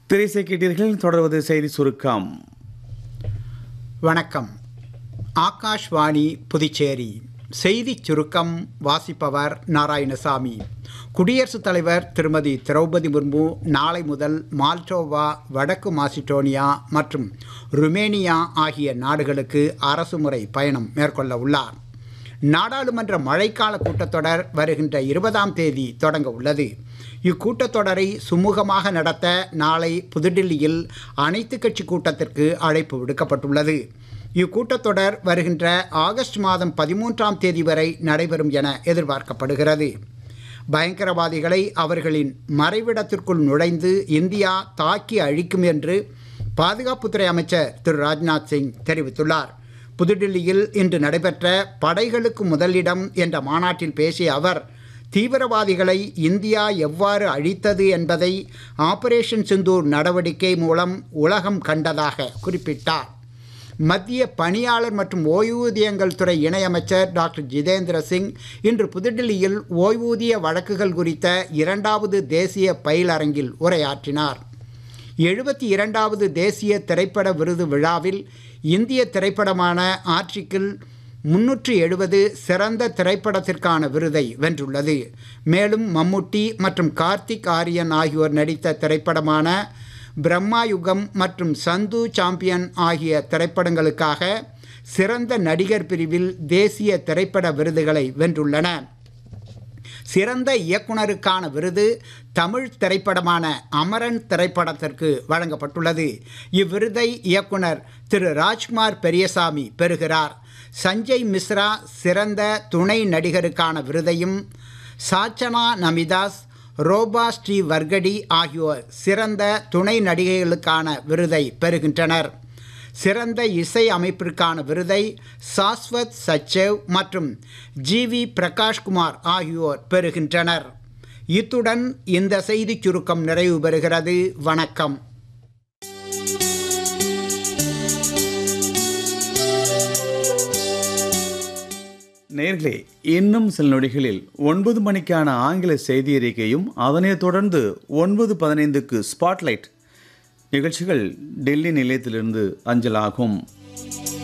திரைசை கேட்டீர்கள் தொடர்வது செய்தி சுருக்கம் வணக்கம் ஆகாஷ்வாணி புதுச்சேரி செய்திச் சுருக்கம் வாசிப்பவர் நாராயணசாமி குடியரசுத் தலைவர் திருமதி திரௌபதி முர்மு நாளை முதல் மால்டோவா வடக்கு மாசிடோனியா மற்றும் ருமேனியா ஆகிய நாடுகளுக்கு அரசுமுறை பயணம் மேற்கொள்ள உள்ளார் நாடாளுமன்ற மழைக்கால கூட்டத்தொடர் வருகின்ற இருபதாம் தேதி தொடங்க உள்ளது இக்கூட்டத்தொடரை சுமூகமாக நடத்த நாளை புதுடில்லியில் அனைத்து கட்சி கூட்டத்திற்கு அழைப்பு விடுக்கப்பட்டுள்ளது இக்கூட்டத்தொடர் வருகின்ற ஆகஸ்ட் மாதம் பதிமூன்றாம் தேதி வரை நடைபெறும் என எதிர்பார்க்கப்படுகிறது பயங்கரவாதிகளை அவர்களின் மறைவிடத்திற்குள் நுழைந்து இந்தியா தாக்கி அழிக்கும் என்று பாதுகாப்புத்துறை அமைச்சர் திரு ராஜ்நாத் சிங் தெரிவித்துள்ளார் புதுடில்லியில் இன்று நடைபெற்ற படைகளுக்கு முதலிடம் என்ற மாநாட்டில் பேசிய அவர் தீவிரவாதிகளை இந்தியா எவ்வாறு அழித்தது என்பதை ஆபரேஷன் சிந்தூர் நடவடிக்கை மூலம் உலகம் கண்டதாக குறிப்பிட்டார் மத்திய பணியாளர் மற்றும் ஓய்வூதியங்கள் துறை இணையமைச்சர் டாக்டர் ஜிதேந்திர சிங் இன்று புதுடில்லியில் ஓய்வூதிய வழக்குகள் குறித்த இரண்டாவது தேசிய பயிலரங்கில் உரையாற்றினார் எழுபத்தி இரண்டாவது தேசிய திரைப்பட விருது விழாவில் இந்திய திரைப்படமான ஆர்டிக்கிள் முன்னூற்று எழுபது சிறந்த திரைப்படத்திற்கான விருதை வென்றுள்ளது மேலும் மம்முட்டி மற்றும் கார்த்திக் ஆரியன் ஆகியோர் நடித்த திரைப்படமான பிரம்மாயுகம் மற்றும் சந்து சாம்பியன் ஆகிய திரைப்படங்களுக்காக சிறந்த நடிகர் பிரிவில் தேசிய திரைப்பட விருதுகளை வென்றுள்ளன சிறந்த இயக்குனருக்கான விருது தமிழ் திரைப்படமான அமரன் திரைப்படத்திற்கு வழங்கப்பட்டுள்ளது இவ்விருதை இயக்குனர் திரு ராஜ்குமார் பெரியசாமி பெறுகிறார் சஞ்சய் மிஸ்ரா சிறந்த துணை நடிகருக்கான விருதையும் சாச்சனா நமிதாஸ் ரோபா ஸ்ரீ வர்கடி ஆகியோர் சிறந்த துணை நடிகைகளுக்கான விருதை பெறுகின்றனர் சிறந்த இசை அமைப்பிற்கான விருதை சாஸ்வத் சச்சேவ் மற்றும் ஜி வி பிரகாஷ்குமார் ஆகியோர் பெறுகின்றனர் இத்துடன் இந்த செய்திச் சுருக்கம் நிறைவு பெறுகிறது வணக்கம் நேர்களே இன்னும் சில நொடிகளில் ஒன்பது மணிக்கான ஆங்கில செய்தி அறிக்கையும் அதனைத் தொடர்ந்து ஒன்பது பதினைந்துக்கு ஸ்பாட்லைட் நிகழ்ச்சிகள் டெல்லி நிலையத்திலிருந்து அஞ்சலாகும்